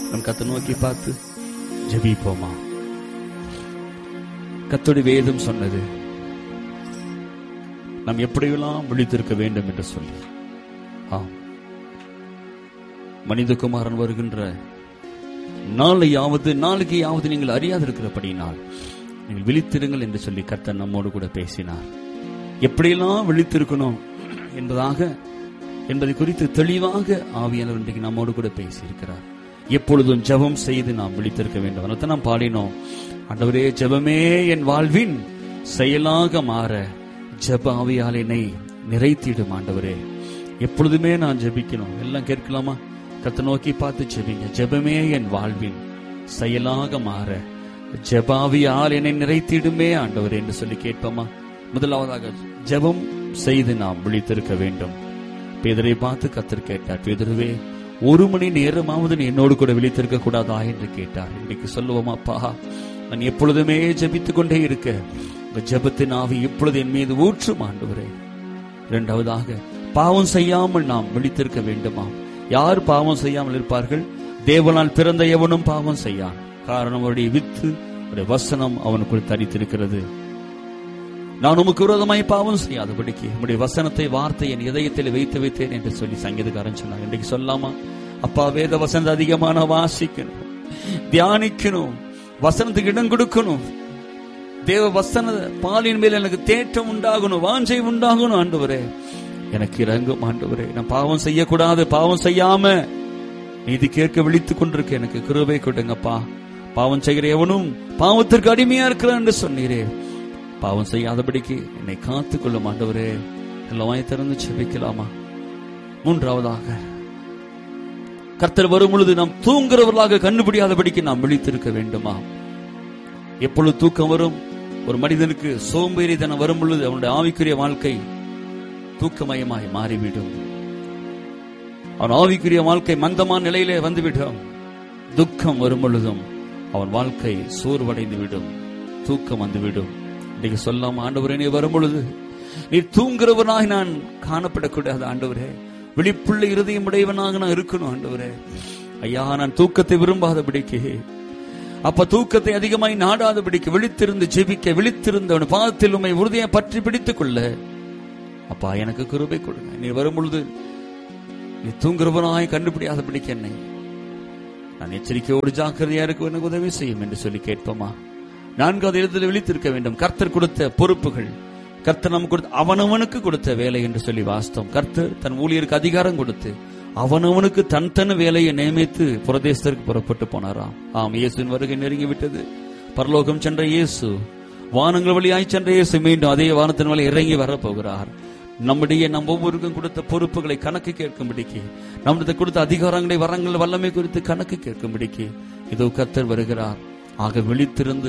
நம் கத்தை நோக்கி பார்த்து ஜெபிப்போமா கத்தோடி வேதம் சொன்னது நாம் எப்படியெல்லாம் விழித்திருக்க வேண்டும் என்று சொல்லி ஆம் மனிதகுமாரன் வருகின்ற நாளையாவது நாளைக்கையாவது நீங்கள் அறியாதிருக்கிறபடியினால் நீங்கள் விழித்திருங்கள் என்று சொல்லி கர்த்தர் நம்மோடு கூட பேசினார் எப்படியெல்லாம் விழித்திருக்கணும் என்பதாக என்பதை குறித்து தெளிவாக ஆவியானவர் இன்றைக்கு நம்மோடு கூட பேசியிருக்கிறார் எப்பொழுதும் ஜெபம் செய்து நாம் விழித்திருக்க வேண்டும் அதனால நாம் பாடினோம் ஆண்டவரே ஜெபமே என் வாழ்வின் செயலாக மாற ஜெப ஆவியால் என்னை நிறைத்திடும் ஆண்டவரே எப்பொழுதுமே நான் ஜெபிக்கணும் எல்லாம் கேட்கலாமா கத்தை நோக்கி பார்த்து ஜெபிங்க ஜெபமே என் வாழ்வின் செயலாக மாற ஜெபாவியால் என்னை நிறைத்திடுமே ஆண்டவர் என்று சொல்லி கேட்போமா முதலாவதாக ஜெபம் செய்து நாம் விழித்திருக்க வேண்டும் பேதரை பார்த்து கத்தர் கேட்டார் பேதருவே ஒரு மணி நேரமாவது நீ என்னோடு கூட விழித்திருக்க கூடாதா என்று கேட்டார் இன்னைக்கு சொல்லுவோமா அப்பா நான் எப்பொழுதுமே ஜெபித்துக் கொண்டே இருக்க உங்க ஜெபத்தின் ஆவி இப்பொழுது என் மீது ஊற்றும் ஆண்டவரே இரண்டாவதாக பாவம் செய்யாமல் நாம் விழித்திருக்க வேண்டுமா யார் பாவம் செய்யாமல் இருப்பார்கள் தேவனால் பிறந்த எவனும் பாவம் செய்யான் காரணம் அவருடைய வித்து அவருடைய வசனம் அவனுக்குள் தரித்திருக்கிறது நான் உமக்கு விரோதமாய் பாவம் செய்யாதபடிக்கு உம்முடைய வசனத்தை வார்த்தை என் இதயத்தில் வைத்து வைத்தேன் என்று சொல்லி சங்கீதக்காரன் சொன்னார் இன்றைக்கு சொல்லாமா அப்பா வேத வசனத்தை அதிகமான வாசிக்கணும் தியானிக்கணும் வசனத்துக்கு இடம் கொடுக்கணும் தேவ வசன பாலின் மேல் எனக்கு தேற்றம் உண்டாகணும் வாஞ்சை உண்டாகணும் ஆண்டவரே எனக்கு இறங்கும் ஆண்டவரே நான் பாவம் செய்யக்கூடாது பாவம் செய்யாம நீதி கேட்க விழித்துக் கொண்டிருக்க எனக்கு கிருபை கொடுங்கப்பா பாவம் செய்கிற எவனும் பாவத்திற்கு அடிமையா இருக்கிறான் என்று சொன்னீரே பாவம் செய்யாதபடிக்கு என்னை காத்துக் கொள்ளும் ஆண்டவரே எல்லாம் வாய் திறந்து செபிக்கலாமா மூன்றாவதாக கர்த்தர் வரும் பொழுது நாம் தூங்குறவர்களாக கண்டுபிடியாதபடிக்கு நாம் விழித்திருக்க வேண்டுமா எப்பொழுது தூக்கம் வரும் ஒரு மனிதனுக்கு சோம்பேறித்தனம் வரும் பொழுது அவனுடைய ஆவிக்குரிய வாழ்க்கை தூக்கமயமாய் மாறிவிடும் அவன் ஆவிக்குரிய வாழ்க்கை மந்தமான நிலையிலே வந்துவிடும் துக்கம் வரும் பொழுதும் அவன் வாழ்க்கை சோர்வடைந்து விடும் தூக்கம் வந்துவிடும் இன்னைக்கு சொல்லாம ஆண்டவரே நீ வரும் பொழுது நீ தூங்குறவனாய் நான் காணப்படக்கூடாது ஆண்டவரே விழிப்புள்ள இருதயம் உடையவனாக நான் இருக்கணும் ஆண்டவரே ஐயா நான் தூக்கத்தை விரும்பாதபடிக்கு அப்ப தூக்கத்தை அதிகமாய் நாடாதபடிக்கு விழித்திருந்து ஜெபிக்க விழித்திருந்து அவன் பாதத்தில் உண்மை உறுதியை பற்றி பிடித்துக் கொள்ள அப்பா எனக்கு கிருபை கொடுங்க நீ வரும் பொழுது நீ தூங்குறவனாய் கண்டுபிடியாதபடிக்கு என்னை நான் எச்சரிக்கையோடு ஜாக்கிரதையா இருக்க எனக்கு உதவி செய்யும் என்று சொல்லி கேட்போமா நான்காவது இடத்தில் விழித்திருக்க வேண்டும் கர்த்தர் கொடுத்த பொறுப்புகள் கர்த்தர் நமக்கு கொடுத்த அவனவனுக்கு கொடுத்த வேலை என்று சொல்லி வாஸ்தவம் கர்த்தர் தன் ஊழியருக்கு அதிகாரம் கொடுத்து அவனவனுக்கு தன் தன் வேலையை நியமித்து புரதேசத்திற்கு புறப்பட்டு போனாராம் ஆம் இயேசுவின் வருகை நெருங்கி விட்டது பரலோகம் சென்ற இயேசு வானங்கள் வழியாய் சென்ற இயேசு மீண்டும் அதே வானத்தின் வழி இறங்கி வரப்போகிறார் நம்முடைய நம் ஒவ்வொருக்கும் கொடுத்த பொறுப்புகளை கணக்கு கேட்கும்படிக்கு நம்மிடத்தை கொடுத்த அதிகாரங்களை வரங்கள் வல்லமை குறித்து கணக்கு கேட்கும்படிக்கு இதோ கர்த்தர் வருகிறார் ஆக விழித்திருந்து